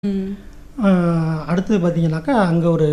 ம். ஆஹ் அடுத்தது பார்த்தீங்கன்னாக்கா அங்கே ஒரு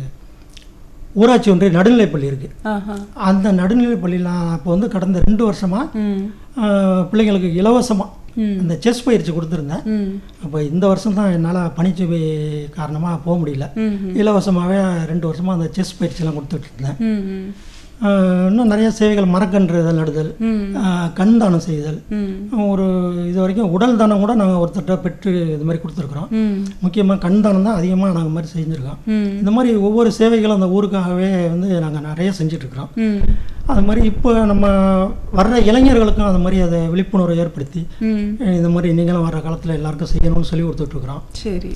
ஊராட்சி ஒன்றிய நடுநிலைப்பள்ளி இருக்குது ஆஹா. அந்த நடுநிலைப்பள்ளியில் அப்போ வந்து கடந்த ரெண்டு வருஷமாக ம். பிள்ளைங்களுக்கு இலவசமாக ம். இந்த செஸ் பயிற்சி கொடுத்துருந்தேன் ம். அப்போ இந்த வருஷம் தான் என்னால் பணிச்சுவை காரணமாக போக முடியல ம். இலவசமாகவே ரெண்டு வருஷமாக அந்த செஸ் பயிற்சியெல்லாம் கொடுத்துட்டு இருந்தேன் ம். ம். ஆஹ் இன்னும் நிறைய சேவைகள் மரக்கன்றுதல் நடுதல் ம். ஆஹ் கண் தானம் செய்தல் ம். ஒரு இது வரைக்கும் உடல் தானம் கூட நாங்கள் ஒருத்தர்கிட்ட பெற்று இது மாதிரி கொடுத்துருக்குறோம் ம். முக்கியமாக கண் தானம் தான் அதிகமாக நாங்கள் மாதிரி செஞ்சுருக்கோம் ம். இந்த மாதிரி ஒவ்வொரு சேவைகளும் அந்த ஊருக்காகவே வந்து நாங்கள் நிறைய செஞ்சிட்ருக்குறோம் ம். அது மாதிரி இப்போ நம்ம வர்ற இளைஞர்களுக்கும் அது மாதிரி அதை விழிப்புணர்வு ஏற்படுத்தி ம். இந்த மாதிரி நீங்களும் வர்ற காலத்தில் எல்லாருக்கும் செய்யணும்னு சொல்லி கொடுத்துட்ருக்குறோம் சரி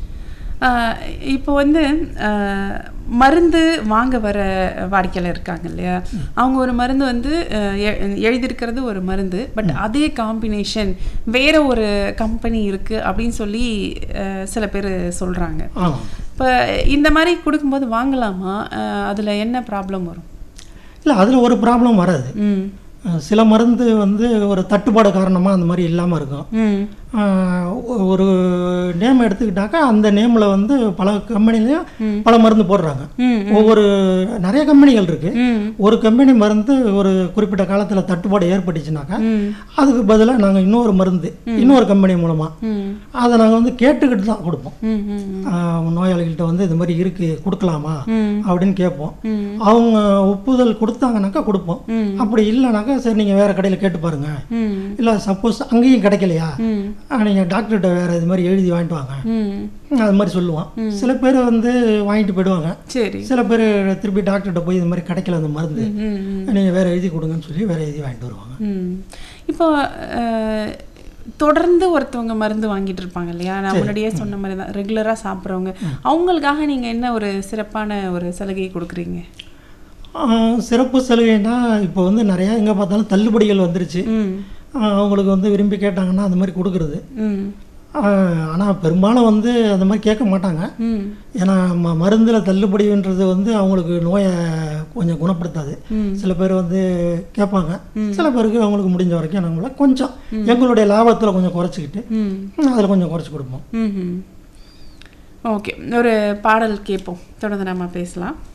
ஆஹ் இப்போ வந்து ஆஹ் மருந்து வாங்க வர வாடிக்கையாளர் இருக்காங்க இல்லையா அவங்க ஒரு மருந்து வந்து ஆஹ் எ- எழுதியிருக்கிறது ஒரு மருந்து பட் அதே காம்பினேஷன் வேற ஒரு கம்பெனி இருக்கு அப்படின்னு சொல்லி ஆஹ் சில பேர் சொல்றாங்க ஆமாம் இப்போ இந்த மாதிரி கொடுக்கும்போது வாங்கலாமா ஆஹ் அதுல என்ன ப்ராப்ளம் வரும் இல்லை அதில் ஒரு ப்ராப்ளம் வராது ம் அஹ் சில மருந்து வந்து ஒரு தட்டுப்பாடு காரணமாக அந்த மாதிரி இல்லாமல் இருக்கும் ம் ஆஹ் ஒ- ஒரு நேம் எடுத்துக்கிட்டாக்கா அந்த நேமில் வந்து பல கம்பெனிலையும் பல மருந்து போடுறாங்க ம் ஒவ்வொரு நிறைய கம்பெனிகள் இருக்குது ம் ஒரு கம்பெனி மருந்து ஒரு குறிப்பிட்ட காலத்தில் தட்டுப்பாடு ஏற்பட்டுச்சுனாக்கா ம் அதுக்கு பதிலாக நாங்கள் இன்னொரு மருந்து இன்னொரு கம்பெனி மூலமாக ம் அதை நாங்கள் வந்து கேட்டுக்கிட்டு தான் கொடுப்போம் ம் ம் ஆஹ் நோயாளிகள்கிட்ட வந்து இது மாதிரி இருக்குது கொடுக்கலாமா ம் அப்படின்னு கேட்போம் ம் அவங்க ஒப்புதல் கொடுத்தாங்கனாக்கா கொடுப்போம் ம். அப்படி இல்லைனாக்கா சரி நீங்கள் வேறு கடையில் கேட்டு பாருங்க ம் இல்லை சப்போஸ் அங்கேயும் கிடைக்கலையா ம் நீங்கள் டாக்டர்கிட்ட வேறு இது மாதிரி எழுதி வாங்கிட்டு வாங்க ம் அது மாதிரி சொல்லுவோம் சில பேர் வந்து வாங்கிட்டு போயிடுவாங்க சரி சில பேர் திருப்பி டாக்டர்கிட்ட போய் இது மாதிரி கிடைக்கல அந்த மருந்து ம் ம் நீங்கள் வேறு எழுதி கொடுங்கன்னு சொல்லி வேறு எழுதி வாங்கிட்டு வருவாங்க ம். இப்போ அஹ், தொடர்ந்து ஒருத்தவங்க மருந்து வாங்கிட்டு இருப்பாங்க இல்லையா நான் முன்னாடியே சொன்ன மாதிரி தான் ரெகுலராக சாப்பிட்றவங்க அவங்களுக்காக நீங்கள் என்ன ஒரு சிறப்பான ஒரு சலுகை கொடுக்குறீங்க ஆஹ் சிறப்பு சலுகைனா இப்போ வந்து நிறையா எங்கே பார்த்தாலும் தள்ளுபடிகள் வந்துருச்சு ம் ஆஹ் அவங்களுக்கு வந்து விரும்பி கேட்டாங்கன்னா அந்த மாதிரி கொடுக்குறது ம் ஆனால் பெரும்பாலும் வந்து அந்த மாதிரி கேட்க மாட்டாங்க ம் ஏன்னா ம மருந்தில் தள்ளுபடின்றது வந்து அவங்களுக்கு நோயை கொஞ்சம் குணப்படுத்தாது ம். சில பேர் வந்து கேட்பாங்க சில பேருக்கு அவங்களுக்கு முடிஞ்ச வரைக்கும் நம்மள கொஞ்சம் எங்களுடைய லாபத்தில் கொஞ்சம் குறைச்சிக்கிட்டு ம் அதில் கொஞ்சம் குறைச்சி கொடுப்போம் ம் ஓகே ஒரு பாடல் கேட்போம் தொடர்ந்து நம்ம பேசலாம்